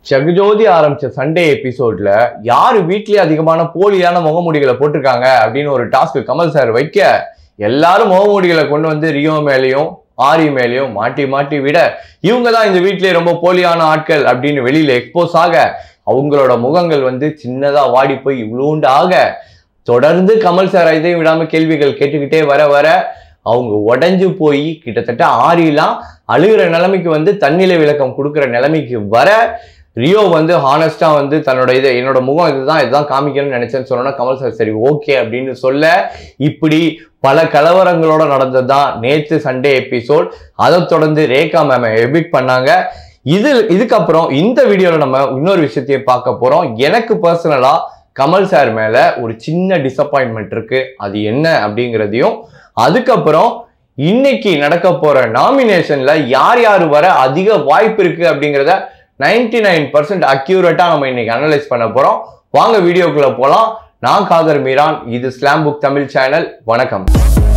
ஜெகஜோதி ஆரம்பிச்ச சண்டே எபிசோட்ல யாரு வீட்லயே அதிகமான போலியான முகமூடிகளை போட்டிருக்காங்க அப்படின்னு ஒரு டாஸ்க் கமல் சார் வைக்க எல்லாரும் முகமூடிகளை கொண்டு வந்து ரியோ மேலேயும் ஆரி மேலேயும் மாட்டி மாட்டி விட இவங்க தான் இந்த வீட்லயே ரொம்ப போலியான ஆட்கள் அப்படின்னு வெளியில எக்ஸ்போஸ் ஆக அவங்களோட முகங்கள் வந்து சின்னதா வாடி போய் இவ்வளோண்டு ஆக தொடர்ந்து கமல் சார் இதையும் விடாம கேள்விகள் கேட்டுக்கிட்டே வர வர அவங்க உடைஞ்சு போய் கிட்டத்தட்ட ஆறிலாம் அழுகிற நிலைமைக்கு வந்து தன்னிலை விளக்கம் கொடுக்குற நிலைமைக்கு வர ரியோ வந்து ஹானஸ்டா வந்து தன்னோட இதை என்னோட முகம் இதுதான் இதுதான் காமிக்கணும்னு நினைச்சேன்னு சொன்னோன்னா கமல் சார் சரி ஓகே அப்படின்னு சொல்ல இப்படி பல கலவரங்களோட நடந்தது தான் நேற்று சண்டே எபிசோட் அதை தொடர்ந்து ரேகா மேம் எபிட் பண்ணாங்க இது இதுக்கப்புறம் இந்த வீடியோல நம்ம இன்னொரு விஷயத்தையும் பார்க்க போறோம் எனக்கு பர்சனலா கமல் சார் மேல ஒரு சின்ன டிசப்பாயின்மெண்ட் இருக்கு அது என்ன அப்படிங்கிறதையும் அதுக்கப்புறம் இன்னைக்கு நடக்க போற நாமினேஷன்ல யார் யார் வர அதிக வாய்ப்பு இருக்கு அப்படிங்கிறத நைன்டி நைன் பர்சன்ட் அக்யூரேட்டா நம்ம இன்னைக்கு அனலைஸ் பண்ண போறோம் வாங்க வீடியோக்குள்ள போலாம் நான் காதர் மீரான் இது ஸ்லாம் புக் தமிழ் சேனல் வணக்கம்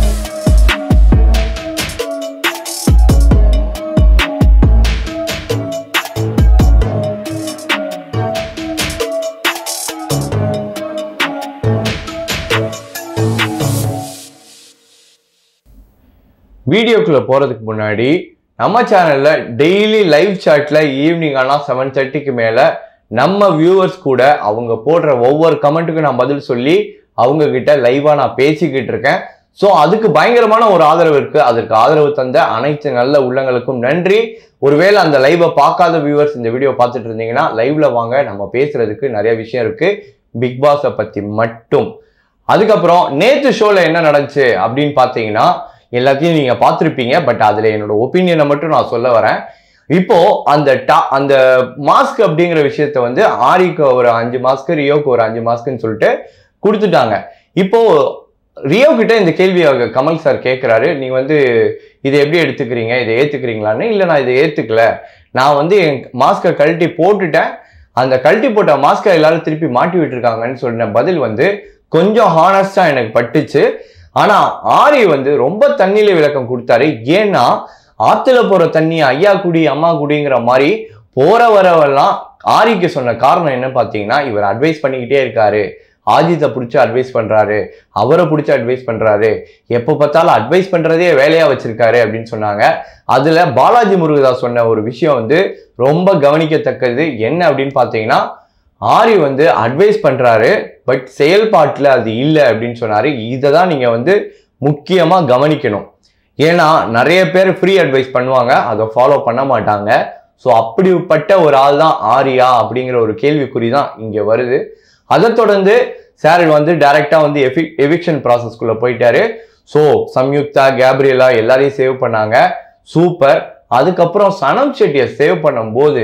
வீடியோக்குள்ள போறதுக்கு முன்னாடி நம்ம சேனல்ல டெய்லி லைவ் சாட்ல ஈவினிங் ஆனால் செவன் தேர்ட்டிக்கு மேல நம்ம வியூவர்ஸ் கூட அவங்க போடுற ஒவ்வொரு கமெண்ட்டுக்கும் நான் பதில் சொல்லி அவங்க கிட்ட லைவா நான் பேசிக்கிட்டு இருக்கேன் ஸோ அதுக்கு பயங்கரமான ஒரு ஆதரவு இருக்கு அதற்கு ஆதரவு தந்த அனைத்து நல்ல உள்ளங்களுக்கும் நன்றி ஒருவேளை அந்த லைவை பார்க்காத வியூவர்ஸ் இந்த வீடியோ பார்த்துட்டு இருந்தீங்கன்னா லைவ்ல வாங்க நம்ம பேசுறதுக்கு நிறைய விஷயம் இருக்கு பிக் பாஸை பத்தி மட்டும் அதுக்கப்புறம் நேத்து ஷோல என்ன நடந்துச்சு அப்படின்னு பார்த்தீங்கன்னா எல்லாத்தையும் நீங்க பார்த்துருப்பீங்க பட் அதுல என்னோட ஒப்பீனியனை மட்டும் நான் சொல்ல வரேன் இப்போ அந்த டா அந்த மாஸ்க் அப்படிங்கிற விஷயத்த வந்து ஆரிக்கு ஒரு அஞ்சு மாஸ்க் ரியோக்கு ஒரு அஞ்சு மாஸ்க்னு சொல்லிட்டு கொடுத்துட்டாங்க இப்போ ரியோ கிட்ட இந்த கேள்வி அவங்க கமல் சார் கேட்குறாரு நீ வந்து இதை எப்படி எடுத்துக்கிறீங்க இதை ஏத்துக்கிறீங்களான்னு இல்லை நான் இதை ஏத்துக்கல நான் வந்து என் மாஸ்கை கழட்டி போட்டுட்டேன் அந்த கழட்டி போட்ட மாஸ்கை எல்லாரும் திருப்பி மாட்டி விட்டுருக்காங்கன்னு சொன்ன பதில் வந்து கொஞ்சம் ஹானஸ்டா எனக்கு பட்டுச்சு ஆனா ஆரி வந்து ரொம்ப தண்ணியில விளக்கம் கொடுத்தாரு ஏன்னா ஆத்துல போற தண்ணி ஐயா குடி அம்மா குடிங்கிற மாதிரி போற வரவெல்லாம் ஆரிக்கு சொன்ன காரணம் என்ன பார்த்தீங்கன்னா இவர் அட்வைஸ் பண்ணிக்கிட்டே இருக்காரு ஆஜித்தை பிடிச்சி அட்வைஸ் பண்றாரு அவரை பிடிச்சி அட்வைஸ் பண்றாரு எப்போ பார்த்தாலும் அட்வைஸ் பண்றதே வேலையா வச்சிருக்காரு அப்படின்னு சொன்னாங்க அதுல பாலாஜி முருகதாஸ் சொன்ன ஒரு விஷயம் வந்து ரொம்ப கவனிக்கத்தக்கது என்ன அப்படின்னு பார்த்தீங்கன்னா ஆரி வந்து அட்வைஸ் பண்றாரு பட் செயல்பாட்டில் அது இல்லை அப்படின்னு சொன்னாரு இதை தான் நீங்க வந்து முக்கியமா கவனிக்கணும் ஏன்னா நிறைய பேர் ஃப்ரீ அட்வைஸ் பண்ணுவாங்க அதை ஃபாலோ பண்ண மாட்டாங்க ஸோ அப்படிப்பட்ட ஒரு ஆள் தான் ஆரியா அப்படிங்கிற ஒரு கேள்விக்குறி தான் இங்கே வருது அதை தொடர்ந்து சார் வந்து டைரக்டா வந்து எஃபி எவிக்ஷன் ப்ராசஸ்க்குள்ள போயிட்டாரு ஸோ சம்யுக்தா கேப்ரியலா எல்லாரையும் சேவ் பண்ணாங்க சூப்பர் அதுக்கப்புறம் சனம் செட்டியை சேவ் பண்ணும்போது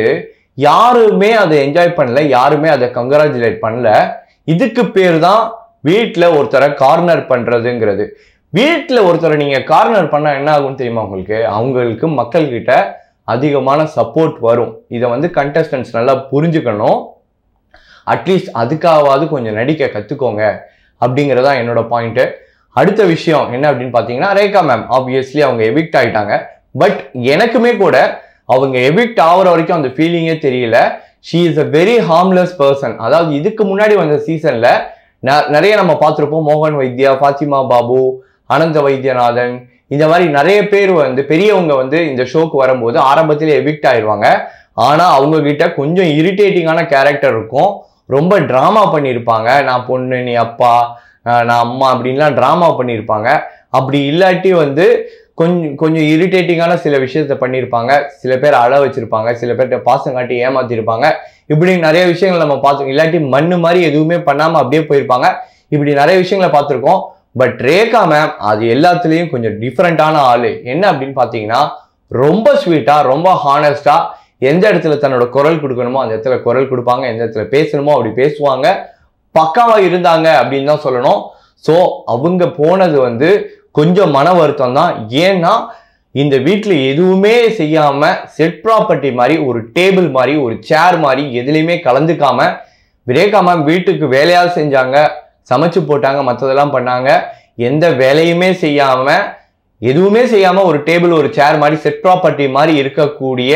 யாருமே அதை என்ஜாய் பண்ணல யாருமே அதை கங்க்ராச்சுலேட் பண்ணல இதுக்கு பேர் தான் வீட்டில் ஒருத்தரை கார்னர் பண்றதுங்கிறது வீட்டில் ஒருத்தரை நீங்க கார்னர் பண்ணா என்ன ஆகும்னு தெரியுமா உங்களுக்கு அவங்களுக்கு மக்கள்கிட்ட அதிகமான சப்போர்ட் வரும் இதை வந்து கண்டஸ்டன்ஸ் நல்லா புரிஞ்சுக்கணும் அட்லீஸ்ட் அதுக்காவது கொஞ்சம் நடிக்க கத்துக்கோங்க அப்படிங்கிறதா என்னோட பாயிண்ட் அடுத்த விஷயம் என்ன அப்படின்னு பார்த்தீங்கன்னா ரேகா மேம் ஆப்வியஸ்லி அவங்க எவிக்ட் ஆயிட்டாங்க பட் எனக்குமே கூட அவங்க எவிக்ட் ஆகுற வரைக்கும் அந்த ஃபீலிங்கே தெரியல she is a very harmless person அதாவது இதுக்கு முன்னாடி வந்த சீசன்ல நிறைய நம்ம பார்த்துருப்போம் மோகன் வைத்யா ஃபாத்திமா பாபு அனந்த வைத்தியநாதன் இந்த மாதிரி நிறைய பேர் வந்து பெரியவங்க வந்து இந்த ஷோக்கு வரும்போது ஆரம்பத்திலே எவிக்ட் ஆயிடுவாங்க ஆனா அவங்க கிட்ட கொஞ்சம் இரிட்டேட்டிங்கான கேரக்டர் இருக்கும் ரொம்ப ட்ராமா பண்ணியிருப்பாங்க நான் பொண்ணு நீ அப்பா நான் அம்மா அப்படின்லாம் ட்ராமா பண்ணியிருப்பாங்க அப்படி இல்லாட்டி வந்து கொஞ்சம் கொஞ்சம் இரிட்டேட்டிங்கான சில விஷயத்த பண்ணியிருப்பாங்க சில பேர் அழ வச்சிருப்பாங்க சில பேர்கிட்ட பாசம் காட்டி ஏமாத்திருப்பாங்க இப்படி நிறைய விஷயங்கள் நம்ம பார்த்தோம் இல்லாட்டி மண்ணு மாதிரி எதுவுமே பண்ணாம அப்படியே போயிருப்பாங்க இப்படி நிறைய விஷயங்களை பார்த்துருக்கோம் பட் ரேகா மேம் அது எல்லாத்துலேயும் கொஞ்சம் டிஃப்ரெண்டான ஆளு என்ன அப்படின்னு பார்த்தீங்கன்னா ரொம்ப ஸ்வீட்டா ரொம்ப ஹானஸ்டா எந்த இடத்துல தன்னோட குரல் கொடுக்கணுமோ அந்த இடத்துல குரல் கொடுப்பாங்க எந்த இடத்துல பேசணுமோ அப்படி பேசுவாங்க பக்காவா இருந்தாங்க அப்படின்னு தான் சொல்லணும் ஸோ அவங்க போனது வந்து கொஞ்சம் மன வருத்தம் தான் ஏன்னா இந்த வீட்டில் எதுவுமே செய்யாம செட் ப்ராப்பர்ட்டி மாதிரி ஒரு டேபிள் மாதிரி ஒரு சேர் மாதிரி எதுலையுமே கலந்துக்காம விரேகா மேம் வீட்டுக்கு வேலையாவது செஞ்சாங்க சமைச்சு போட்டாங்க மற்றதெல்லாம் பண்ணாங்க எந்த வேலையுமே செய்யாம எதுவுமே செய்யாம ஒரு டேபிள் ஒரு சேர் மாதிரி செட் ப்ராப்பர்ட்டி மாதிரி இருக்கக்கூடிய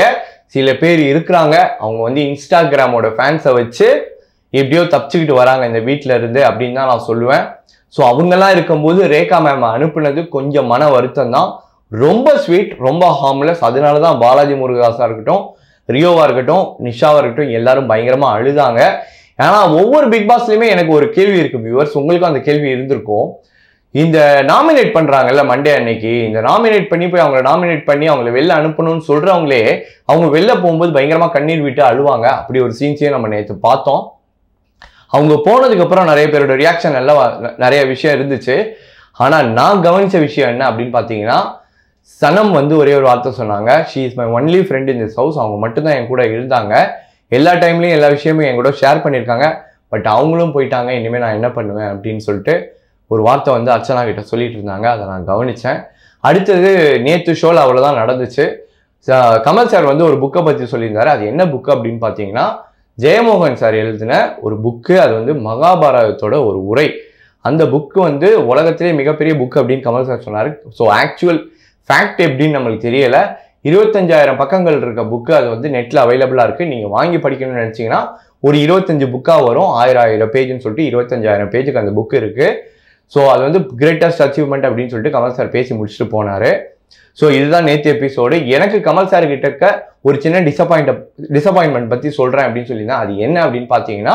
சில பேர் இருக்கிறாங்க அவங்க வந்து இன்ஸ்டாகிராமோட ஃபேன்ஸை வச்சு எப்படியோ தப்பிச்சுக்கிட்டு வராங்க இந்த வீட்டில இருந்து அப்படின்னு தான் நான் சொல்லுவேன் ஸோ அவங்கெல்லாம் இருக்கும்போது ரேகா மேம் அனுப்புனது கொஞ்சம் மன வருத்தம் தான் ரொம்ப ஸ்வீட் ரொம்ப ஹார்ம்லெஸ் அதனால தான் பாலாஜி முருகதாஸா இருக்கட்டும் ரியோவா இருக்கட்டும் நிஷாவா இருக்கட்டும் எல்லாரும் பயங்கரமா அழுதாங்க ஏன்னா ஒவ்வொரு பிக் பாஸ்லயுமே எனக்கு ஒரு கேள்வி இருக்கு வியூவர்ஸ் உங்களுக்கும் அந்த கேள்வி இருந்திருக்கும் இந்த நாமினேட் பண்றாங்கல்ல மண்டே அன்னைக்கு இந்த நாமினேட் பண்ணி போய் அவங்கள நாமினேட் பண்ணி அவங்கள வெளில அனுப்பணும்னு சொல்றவங்களே அவங்க வெளில போகும்போது பயங்கரமா கண்ணீர் விட்டு அழுவாங்க அப்படி ஒரு சீன்ஸையும் நம்ம நேற்று பார்த்தோம் அவங்க போனதுக்கு அப்புறம் நிறைய பேரோட ரியாக்ஷன் எல்லாம் வ- நிறைய விஷயம் இருந்துச்சு ஆனா நான் கவனிச்ச விஷயம் என்ன அப்படின்னு பார்த்தீங்கன்னா சனம் வந்து ஒரே ஒரு வார்த்தை சொன்னாங்க she is my only friend in this house அவங்க மட்டும்தான் என் கூட இருந்தாங்க எல்லா டைம்லயும் எல்லா விஷயமும் என் கூட ஷேர் பண்ணியிருக்காங்க பட் அவங்களும் போயிட்டாங்க இனிமேல் நான் என்ன பண்ணுவேன் அப்படின்னு சொல்லிட்டு ஒரு வார்த்தை வந்து அர்ச்சனா கிட்ட சொல்லிட்டு இருந்தாங்க அதை நான் கவனிச்சேன் அடுத்தது நேத்து ஷோல அவ்வளவுதான் நடந்துச்சு ச- கமல் சார் வந்து ஒரு புக்கை பத்தி சொல்லியிருந்தாரு அது என்ன புக் அப்படின்னு பார்த்தீங்கன்னா ஜெயமோகன் சார் எழுதின ஒரு புக்கு அது வந்து மகாபாரதத்தோட ஒரு உரை அந்த புக்கு வந்து உலகத்திலே மிகப்பெரிய புக் அப்படின்னு கமல் சார் சொன்னார் ஸோ ஆக்சுவல் ஃபேக்ட் எப்படின்னு நம்மளுக்கு தெரியல இருபத்தஞ்சாயிரம் பக்கங்கள் இருக்க புக்கு அது வந்து நெட்டில் அவைலபிளாக இருக்குது நீங்கள் வாங்கி படிக்கணும்னு நினச்சிங்கன்னா ஒரு இருபத்தஞ்சு புக்காக வரும் ஆயிரம் ஆயிரம் பேஜ்னு சொல்லிட்டு இருபத்தஞ்சாயிரம் பேஜுக்கு அந்த புக் இருக்குது ஸோ அது வந்து கிரேட்டஸ்ட் அச்சீவ்மெண்ட் அப்படின்னு சொல்லிட்டு கமல் சார் பேசி முடிச்சுட்டு போனார் ஸோ இதுதான் நேற்று எபிசோடு எனக்கு கமல் சார் கிட்ட ஒரு சின்ன டிசப்பாயிண்ட் டிசப்பாயின்மெண்ட் பற்றி சொல்கிறேன் அப்படின்னு சொல்லியிருந்தேன் அது என்ன அப்படின்னு பார்த்தீங்கன்னா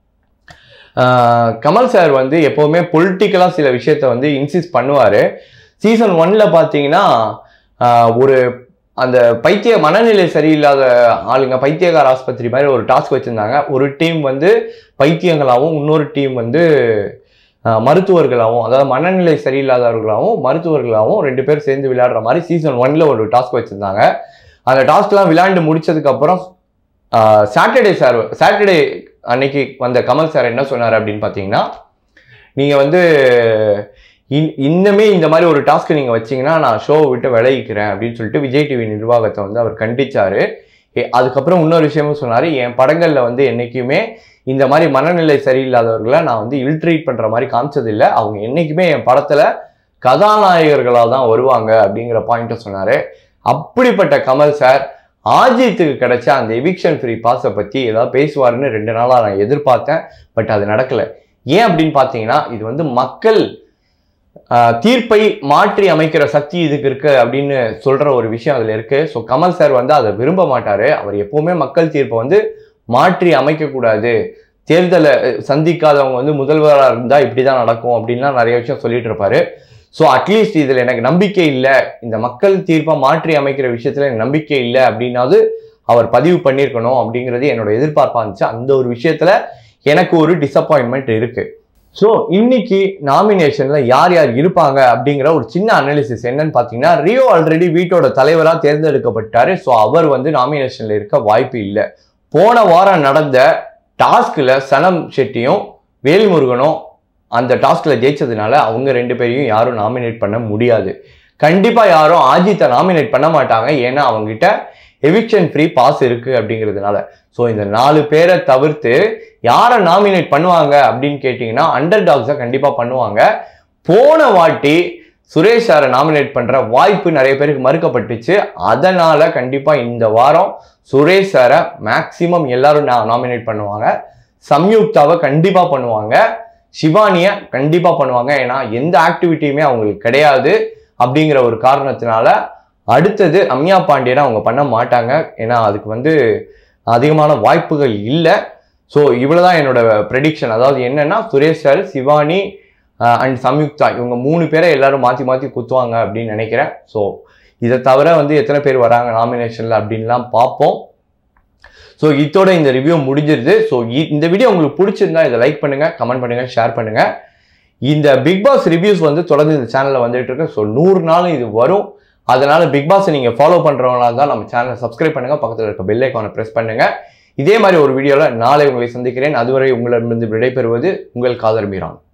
ஆஹ் கமல் சார் வந்து எப்போவுமே பொலிட்டிக்கலாக சில விஷயத்த வந்து இன்சிஸ்ட் பண்ணுவார் சீசன் ஒன்ல பார்த்தீங்கன்னா ஆஹ் ஒரு அந்த பைத்திய மனநிலை சரியில்லாத ஆளுங்க பைத்தியகார ஆஸ்பத்திரி மாதிரி ஒரு டாஸ்க் வச்சுருந்தாங்க ஒரு டீம் வந்து பைத்தியங்களாகவும் இன்னொரு டீம் வந்து ஆஹ் மருத்துவர்களாகவும் அதாவது மனநிலை சரியில்லாதவர்களாகவும் மருத்துவர்களாகவும் ரெண்டு பேர் சேர்ந்து விளையாடுற மாதிரி சீசன் ஒன்ல ஒரு டாஸ்க் வச்சுருந்தாங்க அந்த டாஸ்க்லாம் விளையாண்டு முடிச்சதுக்கப்புறம் சாட்டர்டே சார் சாட்டர்டே அன்னைக்கு வந்த கமல் சார் என்ன சொன்னார் அப்படின்னு பார்த்தீங்கன்னா நீங்கள் வந்து இன்- இன்னுமே இந்த மாதிரி ஒரு டாஸ்க் நீங்கள் வச்சீங்கன்னா நான் ஷோவை விட்டு விளைவிக்கிறேன் அப்படின்னு சொல்லிட்டு விஜய் டிவி நிர்வாகத்தை வந்து அவர் கண்டிச்சாரு எ- அதுக்கப்புறம் இன்னொரு விஷயமும் சொன்னார் என் படங்களில் வந்து என்றைக்குமே இந்த மாதிரி மனநிலை சரியில்லாதவர்களை நான் வந்து இல்ட்ரீட் பண்ணுற மாதிரி காமிச்சதில்லை அவங்க என்றைக்குமே என் படத்தில் கதாநாயகர்களாக தான் வருவாங்க அப்படிங்கிற பாயிண்ட்டை சொன்னார் அப்படிப்பட்ட கமல் சார் ஆஜித்துக்கு கிடைச்ச அந்த எவிக்ஷன் ஃப்ரீ பாஸை பற்றி ஏதாவது பேசுவாருன்னு ரெண்டு நாளாக நான் எதிர்பார்த்தேன் பட் அது நடக்கலை ஏன் அப்படின்னு பார்த்தீங்கன்னா இது வந்து மக்கள் ஆஹ், தீர்ப்பை மாற்றி அமைக்கிற சக்தி இதுக்கு இருக்கு அப்படின்னு சொல்ற ஒரு விஷயம் அதுல இருக்கு ஸோ கமல் சார் வந்து அதை விரும்ப மாட்டாரு அவர் எப்பவுமே மக்கள் தீர்ப்பை வந்து மாற்றி அமைக்கக்கூடாது தேர்தலை அஹ், சந்திக்காதவங்க வந்து முதல்வராக இருந்தால் இப்படி தான் நடக்கும் அப்படின்லாம் நிறைய விஷயம் சொல்லிட்டு இருப்பாரு ஸோ அட்லீஸ்ட் இதில் எனக்கு நம்பிக்கை இல்லை இந்த மக்கள் தீர்ப்பை மாற்றி அமைக்கிற விஷயத்தில் எனக்கு நம்பிக்கை இல்லை அப்படின்னாவது அவர் பதிவு பண்ணியிருக்கணும் அப்படிங்கிறது என்னோட எதிர்பார்ப்பாக இருந்துச்சு அந்த ஒரு விஷயத்துல எனக்கு ஒரு டிசப்பாயின்மெண்ட் இருக்கு ஸோ இன்னைக்கு நாமினேஷன்ல யார் யார் இருப்பாங்க அப்படிங்கிற ஒரு சின்ன அனாலிசிஸ் என்னன்னு பார்த்தீங்கன்னா ரியோ ஆல்ரெடி வீட்டோட தலைவராக தேர்ந்தெடுக்கப்பட்டாரு ஸோ அவர் வந்து நாமினேஷன்ல இருக்க வாய்ப்பு இல்லை போன வாரம் நடந்த டாஸ்க்ல சனம் ஷெட்டியும் வேல்முருகனும் அந்த டாஸ்க்ல ஜெயிச்சதுனால அவங்க ரெண்டு பேரையும் யாரும் நாமினேட் பண்ண முடியாது கண்டிப்பா யாரும் ஆஜித்தை நாமினேட் பண்ண மாட்டாங்க ஏன்னா அவங்ககிட்ட எவிக்ஷன் ஃப்ரீ பாஸ் இருக்கு அப்படிங்கிறதுனால ஸோ இந்த நாலு பேரை தவிர்த்து யாரை நாமினேட் பண்ணுவாங்க அப்படின்னு கேட்டிங்கன்னா அண்டர் டாக்ஸை கண்டிப்பாக பண்ணுவாங்க போன வாட்டி சுரேஷ் சாரை நாமினேட் பண்ணுற வாய்ப்பு நிறைய பேருக்கு மறுக்கப்பட்டுச்சு அதனால கண்டிப்பாக இந்த வாரம் சுரேஷ் சாரை மேக்சிமம் எல்லாரும் நாமினேட் பண்ணுவாங்க சம்யுக்தாவை கண்டிப்பாக பண்ணுவாங்க சிவானியை கண்டிப்பாக பண்ணுவாங்க ஏன்னா எந்த ஆக்டிவிட்டியுமே அவங்களுக்கு கிடையாது அப்படிங்கிற ஒரு காரணத்தினால அடுத்தது ரம்யா பாண்டியனை அவங்க பண்ண மாட்டாங்க ஏன்னா அதுக்கு வந்து அதிகமான வாய்ப்புகள் இல்லை ஸோ இவ்வளவுதான் என்னோட ப்ரெடிக்ஷன் அதாவது என்னன்னா சுரேஷ் சார் சிவானி அண்ட் சம்யுக்தா இவங்க மூணு பேரை எல்லாரும் மாற்றி மாற்றி குத்துவாங்க அப்படின்னு நினைக்கிறேன் ஸோ இதை தவிர வந்து எத்தனை பேர் வராங்க நாமினேஷனில் அப்படின்லாம் பார்ப்போம் ஸோ இதோட இந்த ரிவ்யூ முடிஞ்சிருது ஸோ இந்த வீடியோ உங்களுக்கு பிடிச்சிருந்தா இதை லைக் பண்ணுங்க கமெண்ட் பண்ணுங்க ஷேர் பண்ணுங்க இந்த பிக் பாஸ் ரிவ்யூஸ் வந்து தொடர்ந்து இந்த சேனலில் வந்துட்டு இருக்கு ஸோ நூறு நாள் இது வரும் அதனால பிக் பாஸ் நீங்க ஃபாலோ பண்றவங்களா தான் நம்ம சேனலை சப்ஸ்கிரைப் பண்ணுங்க பக்கத்தில் இருக்க பெல் ஐக்கானை பிரஸ் பண்ணுங்க இதே மாதிரி ஒரு வீடியோவில் நாளை உங்களை சந்திக்கிறேன் அதுவரை உங்களிடமிருந்து விடைபெறுவது உங்கள் காதர் மீரான்